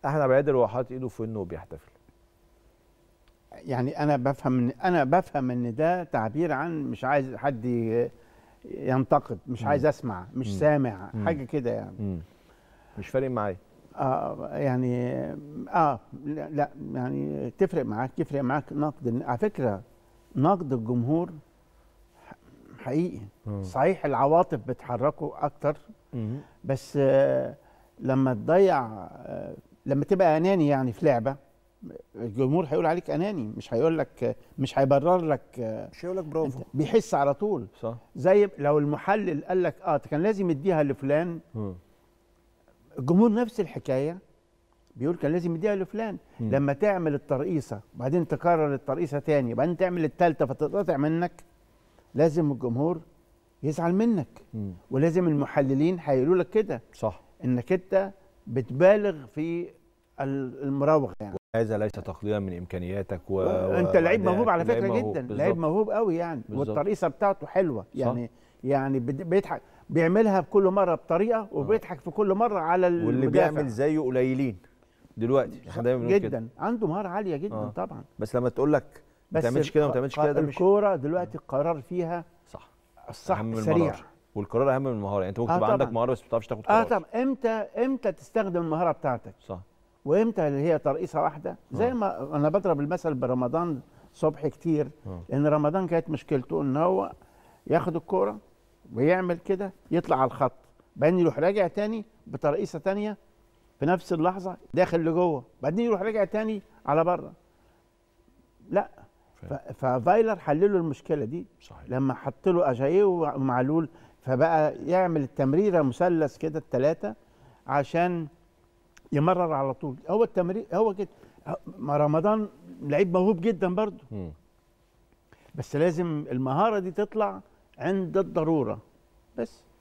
احمد عبد القادر هو حاطط ايده في ودنه وبيحتفل يعني انا بفهم ان انا بفهم ان ده تعبير عن مش عايز حد ي- ينتقد مش مم. عايز اسمع مش مم. سامع مم. حاجه كده يعني مم. مش فارق معايا اه يعني اه لا, لا يعني تفرق معاك يفرق معاك نقد على فكره نقد الجمهور ح- حقيقي مم. صحيح العواطف بتحركه اكتر مم. بس آه لما تضيع آه لما تبقى اناني يعني في لعبه الجمهور هيقول عليك اناني مش هيقول لك مش هيبرر لك آه مش هيقول لك برافو انت بيحس على طول صح زي لو المحلل قال لك اه كان لازم يديها لفلان مم. الجمهور نفس الحكايه بيقول كان لازم يديها لفلان مم. لما تعمل الترقيصه وبعدين تكرر الترقيصه تاني وبعدين تعمل الثالثه فتتقطع منك لازم الجمهور يزعل منك مم. ولازم المحللين هيقولوا لك كده صح انك انت بتبالغ في ال- المراوغه يعني هذا ليس تقليلا من امكانياتك و... انت لعيب وأدائك. موهوب على لعيب فكره موهوب. جدا بالظبط. لعيب موهوب قوي يعني بالظبط. والترقيصه بتاعته حلوه يعني يعني بد- بيضحك بيعملها بكل مره بطريقه وبيضحك في كل مره على واللي المدافع. بيعمل زيه قليلين دلوقتي احنا دايما بنقول كده جدا عنده مهاره عاليه جدا آه. طبعا بس لما تقول لك ما بس تعملش كده وما الق- تعملش كده ده مش الكوره دلوقتي القرار فيها صح الصح اهم من سريع المهارة. والقرار اهم من المهاره يعني انت ممكن آه تبقى عندك طبعاً. مهاره بس ما بتعرفش تاخد قرار اه طب امتى امتى تستخدم المهاره بتاعتك صح وامتى اللي هي ترقيصه واحده زي آه. ما انا بضرب المثل برمضان صبحي كتير آه. لان رمضان كانت مشكلته ان هو ياخد الكوره ويعمل كده يطلع على الخط بعدين يروح راجع تاني بترقيصه تانيه في نفس اللحظه داخل لجوه بعدين يروح راجع تاني على بره لا ف- ففايلر حلله المشكله دي صحيح لما حط له اجاييه ومعلول فبقى يعمل التمريره مثلث كده الثلاثه عشان يمرر على طول هو التمرير هو كده ما رمضان لعيب موهوب جدا برضه مم. بس لازم المهاره دي تطلع عند الضروره بس